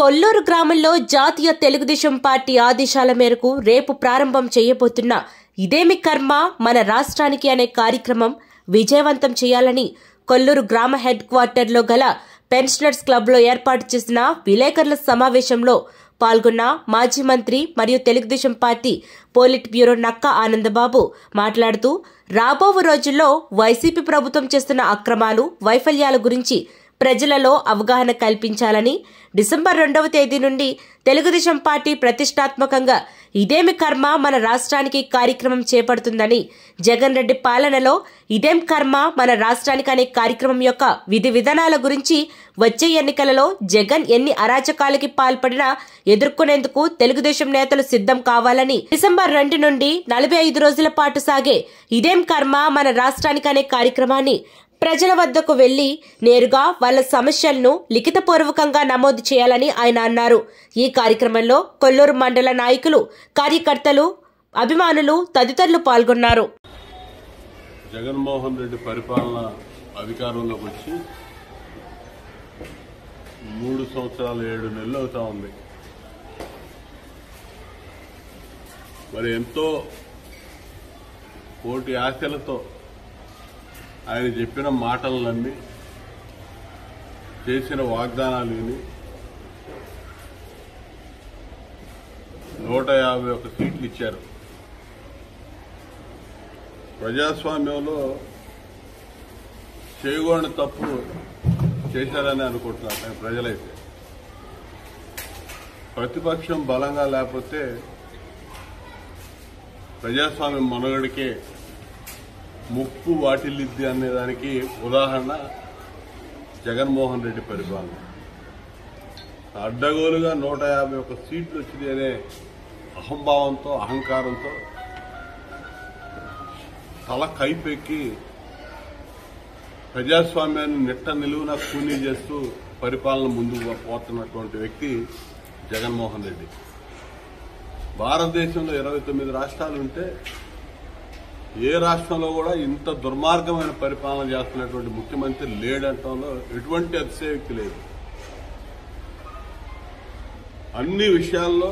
కొల్లూరు గ్రామంలో జాతీయ తెలుగుదేశం పార్టీ ఆదేశాల మేరకు రేపు ప్రారంభం చేయబోతున్న ఇదేమి కర్మ మన రాష్ట్రానికి అనే కార్యక్రమం విజయవంతం చేయాలని కొల్లూరు గ్రామ హెడ్ క్వార్టర్లో గల పెన్షనర్స్ క్లబ్లో ఏర్పాటు చేసిన విలేకరుల సమావేశంలో పాల్గొన్న మాజీ మంత్రి మరియు తెలుగుదేశం పార్టీ పోలిట్ బ్యూరో నక్క ఆనందబాబు మాట్లాడుతూ రాబో రోజుల్లో వైసీపీ ప్రభుత్వం చేస్తున్న అక్రమాలు వైఫల్యాల గురించి ప్రజలలో అవగాహన కల్పించాలని డిసెంబర్ రెండవ తేదీ నుండి తెలుగుదేశం పార్టీ ప్రతిష్టాత్మకంగా ఇదేమి కర్మ మన రాష్ట్రానికి కార్యక్రమం చేపడుతుందని జగన్ రెడ్డి పాలనలో ఇదేం కర్మ మన రాష్ట్రానికి అనే కార్యక్రమం యొక్క విధి విధానాల గురించి వచ్చే ఎన్నికలలో జగన్ ఎన్ని అరాచకాలకి పాల్పడినా ఎదుర్కొనేందుకు తెలుగుదేశం నేతలు సిద్ధం కావాలని డిసెంబర్ రెండు నుండి నలభై ఐదు రోజుల పాటు సాగే ఇదేం కర్మ మన రాష్ట్రానికి అనే కార్యక్రమాన్ని ప్రజల వద్దకు వెళ్లి నేరుగా వాళ్ళ సమస్యలను లిఖితపూర్వకంగా నమోదు చేయాలని ఆయన అన్నారు ఈ కార్యక్రమంలో కొల్లూరు మండల నాయకులు కార్యకర్తలు అభిమానులు తదితరులు పాల్గొన్నారు జగన్మోహన్ రెడ్డి పరిపాలన అధికారంలోకి వచ్చి మూడు సంవత్సరాలు ఏడు నెలలు అవుతా ఉంది మరి ఎంతో కోటి ఆశలతో ఆయన చెప్పిన మాటలన్నీ చేసిన వాగ్దానాలు విని నూట యాభై ఒక్క సీట్లు ఇచ్చారు ప్రజాస్వామ్యంలో చేయకూడని తప్పు చేశారని అనుకుంటున్నారు కానీ ప్రజలైతే ప్రతిపక్షం బలంగా లేకపోతే ప్రజాస్వామ్యం మనుగడికే ముప్పు వాటిల్లిద్ది అనే దానికి ఉదాహరణ జగన్మోహన్ రెడ్డి పరిపాలన అడ్డగోలుగా నూట యాభై ఒక్క సీట్లు వచ్చింది అనే అహంభావంతో అహంకారంతో తల కైపెక్కి ప్రజాస్వామ్యాన్ని నిట్ట నిలువున కూనీ చేస్తూ పరిపాలన ముందుకు పోతున్నటువంటి వ్యక్తి జగన్మోహన్ రెడ్డి భారతదేశంలో ఇరవై తొమ్మిది రాష్ట్రాలు ఉంటే ఏ రాష్ట్రంలో కూడా ఇంత దుర్మార్గమైన పరిపాలన చేస్తున్నటువంటి ముఖ్యమంత్రి లేడంటంలో ఎటువంటి అతిశయోక్తి లేదు అన్ని విషయాల్లో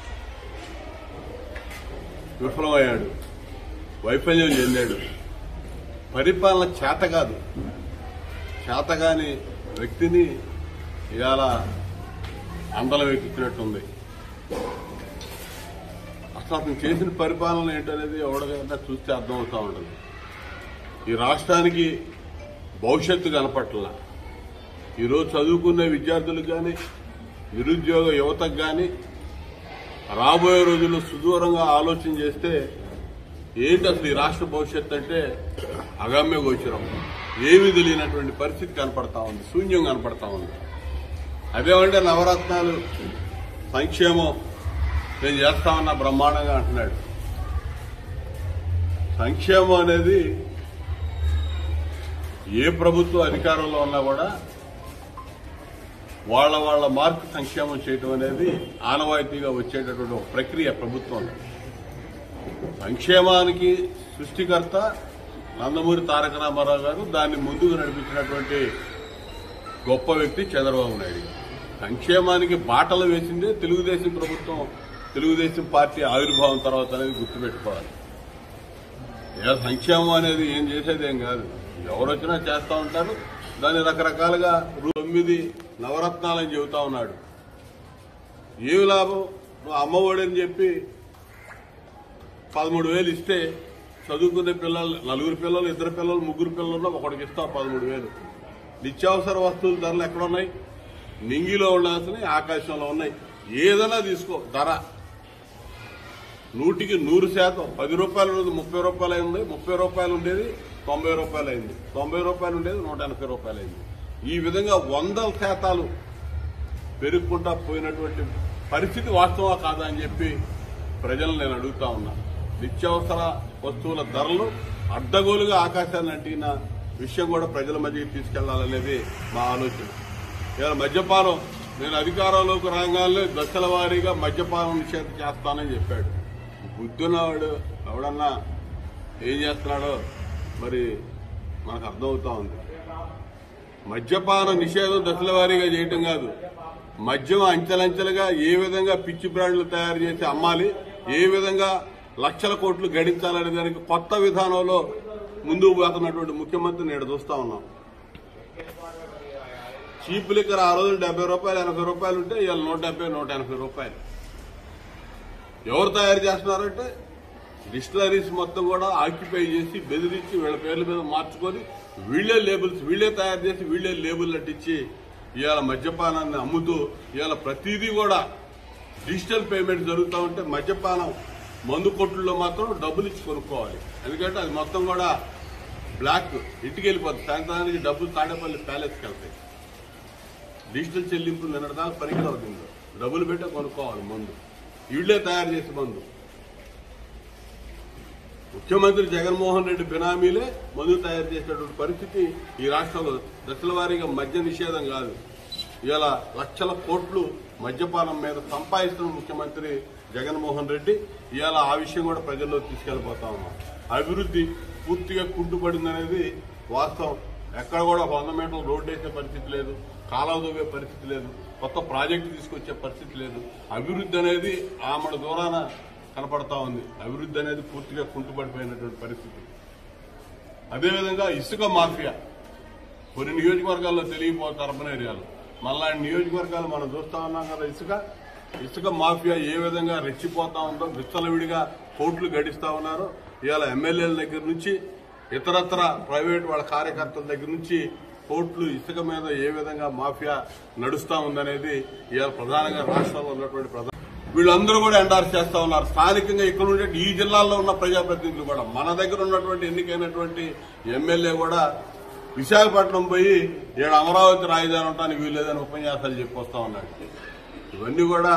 విఫలమయ్యాడు వైఫల్యం చెందాడు పరిపాలన చేత కాదు చేతగాని వ్యక్తిని ఇవాళ అందలం ఎక్కించినట్టుంది అసలు అతను చేసిన పరిపాలన ఏంటనేది ఎవరికైనా చూస్తే అర్థమవుతా ఉంటుంది ఈ రాష్ట్రానికి భవిష్యత్తు కనపట్ల ఈరోజు చదువుకునే విద్యార్థులకు కానీ నిరుద్యోగ యువతకు కానీ రాబోయే రోజుల్లో సుదూరంగా ఆలోచన చేస్తే ఏంటి అసలు ఈ రాష్ట్ర భవిష్యత్తు అంటే అగమ్య గోచరం ఏమీ తెలియనటువంటి పరిస్థితి కనపడతా ఉంది శూన్యం కనపడతా ఉంది అదేమంటే నవరత్నాలు సంక్షేమం నేను చేస్తామన్న బ్రహ్మాండంగా అంటున్నాడు సంక్షేమం అనేది ఏ ప్రభుత్వం అధికారంలో ఉన్నా కూడా వాళ్ళ వాళ్ళ మార్పు సంక్షేమం చేయటం అనేది ఆనవాయితీగా వచ్చేటటువంటి ఒక ప్రక్రియ ప్రభుత్వంలో సంక్షేమానికి సృష్టికర్త నందమూరి తారక రామారావు గారు దాన్ని ముందుకు నడిపించినటువంటి గొప్ప వ్యక్తి చంద్రబాబు నాయుడు గారు. సంక్షేమానికి బాటలు వేసిందే తెలుగుదేశం ప్రభుత్వం తెలుగుదేశం పార్టీ ఆవిర్భావం తర్వాత అనేది గుర్తుపెట్టుకోవాలి ఇక సంక్షేమం అనేది ఏం చేసేది ఏం కాదు ఎవరు వచ్చినా చేస్తా ఉంటారు దాన్ని రకరకాలుగా రూ- తొమ్మిది నవరత్నాలని చెబుతా ఉన్నాడు ఏమి లాభం నువ్వు అమ్మఒడి అని చెప్పి పదమూడు వేలు ఇస్తే చదువుకునే పిల్లలు నలుగురు పిల్లలు ఇద్దరు పిల్లలు ముగ్గురు పిల్లలు ఉన్నా ఒకడికి ఇస్తావు పదమూడు వేలు నిత్యావసర వస్తువుల ధరలు ఎక్కడున్నాయి నింగిలో ఉండాల్సినవి ఆకాశంలో ఉన్నాయి ఏదైనా తీసుకో ధర నూటికి నూరు శాతం పది రూపాయలు ఉండేది ముప్పై రూపాయలు అయింది ముప్పై రూపాయలు ఉండేది తొంభై రూపాయలు అయింది తొంభై రూపాయలు ఉండేది నూట ఎనభై రూపాయలు అయింది ఈ విధంగా వందల శాతాలు పెరుగుకుంటా పోయినటువంటి పరిస్థితి వాస్తవా కాదా అని చెప్పి ప్రజలు నేను అడుగుతా ఉన్నా నిత్యావసర వస్తువుల ధరలు అడ్డగోలుగా ఆకాశాన్ని అంటిన విషయం కూడా ప్రజల మధ్యకి తీసుకెళ్లాలనేది మా ఆలోచన ఇవాళ మద్యపానం నేను అధికారంలోకి రాగానే దశల వారీగా మద్యపానం నిషేధం చేస్తానని చెప్పాడు బుద్ధున్నవాడు ఎవడన్నా ఏం చేస్తున్నాడో మరి మనకు అర్థమవుతా ఉంది మద్యపాన నిషేధం దశల వారీగా చేయటం కాదు మద్యం అంచెలంచెలుగా ఏ విధంగా పిచ్చి బ్రాండ్లు తయారు చేసి అమ్మాలి ఏ విధంగా లక్షల కోట్లు గడించాలనే దానికి కొత్త విధానంలో ముందుకు పోతున్నటువంటి ముఖ్యమంత్రి నేడు చూస్తా ఉన్నాం చీప్ లిక్కర్ ఆ రోజు డెబ్బై రూపాయలు ఎనభై రూపాయలు ఉంటే ఇవాళ నూట డెబ్బై నూట ఎనభై రూపాయలు ఎవరు తయారు చేస్తున్నారంటే డిస్టిలరీస్ మొత్తం కూడా ఆక్యుపై చేసి బెదిరించి వీళ్ళ పేర్ల మీద మార్చుకొని వీళ్ళే లేబుల్స్ వీళ్ళే తయారు చేసి వీళ్ళే లేబుల్ అంటించి ఇవాళ మద్యపానాన్ని అమ్ముతూ ఇవాళ ప్రతిదీ కూడా డిజిటల్ పేమెంట్ జరుగుతూ ఉంటే మద్యపానం మందు కొట్టుల్లో మాత్రం డబ్బులు ఇచ్చి కొనుక్కోవాలి ఎందుకంటే అది మొత్తం కూడా బ్లాక్ ఇంటికి వెళ్ళిపోతుంది సాయంత్రానికి డబ్బులు తాడేపల్లి ప్యాలెస్కి వెళ్తాయి డిజిటల్ చెల్లింపులు నిన్నటిదాకా పనికిరావు దీంట్లో డబ్బులు పెట్టే కొనుక్కోవాలి మందు వీళ్ళే తయారు చేసే మందు ముఖ్యమంత్రి జగన్మోహన్ రెడ్డి బినామీలే మందు తయారు చేసేటువంటి పరిస్థితి ఈ రాష్ట్రంలో దశల వారీగా మద్య నిషేధం కాదు ఇలా లక్షల కోట్లు మద్యపానం మీద సంపాదిస్తున్న ముఖ్యమంత్రి జగన్మోహన్ రెడ్డి ఇవాళ ఆ విషయం కూడా ప్రజల్లో తీసుకెళ్లిపోతా ఉన్నాం అభివృద్ధి పూర్తిగా కుంటుపడిందనేది వాస్తవం ఎక్కడ కూడా ఒక వంద మీటర్లు రోడ్డు వేసే పరిస్థితి లేదు కాలువ తవ్వే పరిస్థితి లేదు కొత్త ప్రాజెక్టు తీసుకొచ్చే పరిస్థితి లేదు అభివృద్ధి అనేది ఆమడ దూరాన కనపడతా ఉంది అభివృద్ధి అనేది పూర్తిగా కుంటుపడిపోయినటువంటి పరిస్థితి అదేవిధంగా ఇసుక మాఫియా కొన్ని నియోజకవర్గాల్లో తెలియపోతే అర్బన్ ఏరియాలో మళ్ళా నియోజకవర్గాలు మనం చూస్తా ఉన్నాం కదా ఇసుక ఇసుక మాఫియా ఏ విధంగా రెచ్చిపోతా ఉందో విచ్చలవిడిగా కోట్లు గడిస్తా ఉన్నారు ఇవాళ ఎమ్మెల్యేల దగ్గర నుంచి ఇతరత్ర ప్రైవేట్ వాళ్ళ కార్యకర్తల దగ్గర నుంచి కోట్లు ఇసుక మీద ఏ విధంగా మాఫియా నడుస్తా ఉందనేది ఇవాళ ప్రధానంగా రాష్ట్రంలో ఉన్నటువంటి ప్రధాన వీళ్ళందరూ కూడా ఎండార్స్ చేస్తా ఉన్నారు స్థానికంగా ఇక్కడ ఉండే ఈ జిల్లాల్లో ఉన్న ప్రజాప్రతినిధులు కూడా మన దగ్గర ఉన్నటువంటి ఎన్నికైనటువంటి ఎమ్మెల్యే కూడా విశాఖపట్నం పోయి ఇక్కడ అమరావతి రాజధాని ఉండడానికి వీల్లేదని ఉపన్యాసాలు చెప్పొస్తా ఉన్నాడు ఇవన్నీ కూడా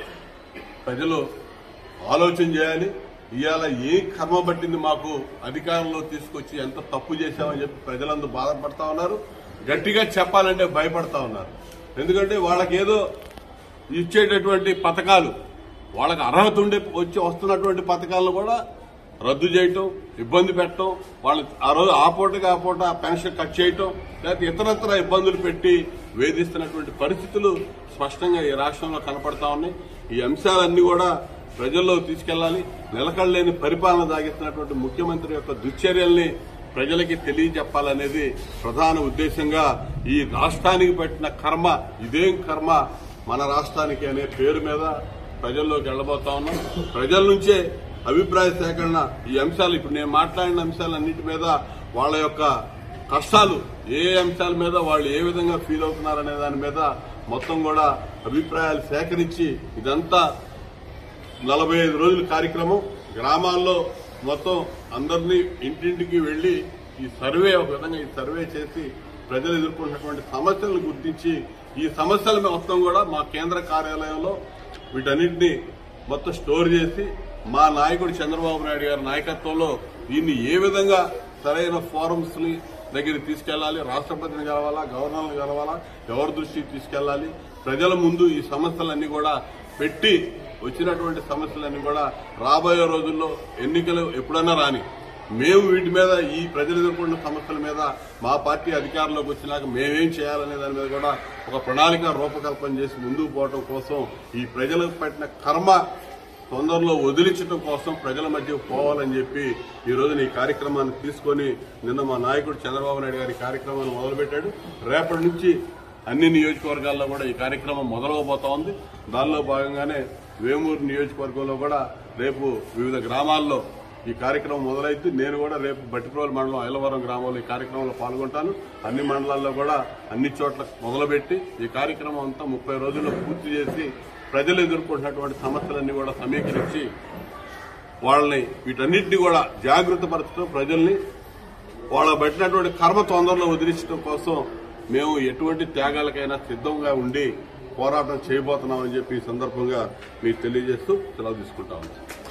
ప్రజలు ఆలోచన చేయాలి ఇవాళ ఏ కర్మ పట్టింది మాకు అధికారంలో తీసుకొచ్చి ఎంత తప్పు చేశామని చెప్పి ప్రజలందరూ బాధపడతా ఉన్నారు గట్టిగా చెప్పాలంటే భయపడతా ఉన్నారు ఎందుకంటే వాళ్ళకేదో ఇచ్చేటటువంటి పథకాలు వాళ్ళకి అర్హత ఉండే వచ్చి వస్తున్నటువంటి పథకాలను కూడా రద్దు చేయటం ఇబ్బంది పెట్టడం వాళ్ళు ఆ రోజు ఆ పూటకి ఆ పూట పెన్షన్ కట్ చేయటం లేకపోతే ఇతరత్ర ఇబ్బందులు పెట్టి వేధిస్తున్నటువంటి పరిస్థితులు స్పష్టంగా ఈ రాష్ట్రంలో కనపడతా ఉన్నాయి ఈ అంశాలన్నీ కూడా ప్రజల్లో తీసుకెళ్లాలి నిలకడలేని పరిపాలన సాగిస్తున్నటువంటి ముఖ్యమంత్రి యొక్క దుశ్చర్యల్ని ప్రజలకి తెలియజెప్పాలనేది ప్రధాన ఉద్దేశంగా ఈ రాష్ట్రానికి పెట్టిన కర్మ ఇదేం కర్మ మన రాష్ట్రానికి అనే పేరు మీద ప్రజల్లోకి వెళ్ళబోతా ఉన్నాం ప్రజల నుంచే అభిప్రాయ సేకరణ ఈ అంశాలు ఇప్పుడు నేను మాట్లాడిన అంశాలన్నిటి మీద వాళ్ళ యొక్క కష్టాలు ఏ అంశాల మీద వాళ్ళు ఏ విధంగా ఫీల్ అవుతున్నారనే దాని మీద మొత్తం కూడా అభిప్రాయాలు సేకరించి ఇదంతా నలభై ఐదు రోజుల కార్యక్రమం గ్రామాల్లో మొత్తం అందరినీ ఇంటింటికి వెళ్లి ఈ సర్వే ఒక విధంగా ఈ సర్వే చేసి ప్రజలు ఎదుర్కొంటున్నటువంటి సమస్యలను గుర్తించి ఈ సమస్యల మొత్తం కూడా మా కేంద్ర కార్యాలయంలో వీటన్నింటినీ మొత్తం స్టోర్ చేసి మా నాయకుడు చంద్రబాబు నాయుడు గారి నాయకత్వంలో దీన్ని ఏ విధంగా సరైన ఫోరమ్స్ ని దగ్గరికి తీసుకెళ్లాలి రాష్ట్రపతిని కలవాలా గవర్నర్ని కలవాలా ఎవరి దృష్టికి తీసుకెళ్లాలి ప్రజల ముందు ఈ సమస్యలన్నీ కూడా పెట్టి వచ్చినటువంటి సమస్యలన్నీ కూడా రాబోయే రోజుల్లో ఎన్నికలు ఎప్పుడన్నా రాని మేము వీటి మీద ఈ ప్రజలు ఎదుర్కొన్న సమస్యల మీద మా పార్టీ అధికారంలోకి వచ్చినాక మేమేం చేయాలనే దాని మీద కూడా ఒక ప్రణాళిక రూపకల్పన చేసి ముందుకు పోవడం కోసం ఈ ప్రజలకు పట్టిన కర్మ తొందరలో వదిలించడం కోసం ప్రజల మధ్య పోవాలని చెప్పి ఈ రోజున ఈ కార్యక్రమాన్ని తీసుకొని నిన్న మా నాయకుడు చంద్రబాబు నాయుడు గారి కార్యక్రమాన్ని మొదలుపెట్టాడు రేపటి నుంచి అన్ని నియోజకవర్గాల్లో కూడా ఈ కార్యక్రమం మొదలవబోతా ఉంది దానిలో భాగంగానే వేమూరు నియోజకవర్గంలో కూడా రేపు వివిధ గ్రామాల్లో ఈ కార్యక్రమం మొదలైతే నేను కూడా రేపు బట్టిప్రోలు మండలం ఐలవరం గ్రామంలో ఈ కార్యక్రమంలో పాల్గొంటాను అన్ని మండలాల్లో కూడా అన్ని చోట్ల మొదలుపెట్టి ఈ కార్యక్రమం అంతా ముప్పై రోజుల్లో పూర్తి చేసి ప్రజలు ఎదుర్కొంటున్నటువంటి సమస్యలన్నీ కూడా సమీకరించి వాళ్ళని వీటన్నిటిని కూడా జాగృత పరచడం ప్రజల్ని వాళ్ళ పెట్టినటువంటి కర్మ తొందరలో వదిలించడం కోసం మేము ఎటువంటి త్యాగాలకైనా సిద్ధంగా ఉండి పోరాటం చేయబోతున్నామని చెప్పి ఈ సందర్భంగా మీకు తెలియజేస్తూ సెలవు తీసుకుంటా ఉన్నాం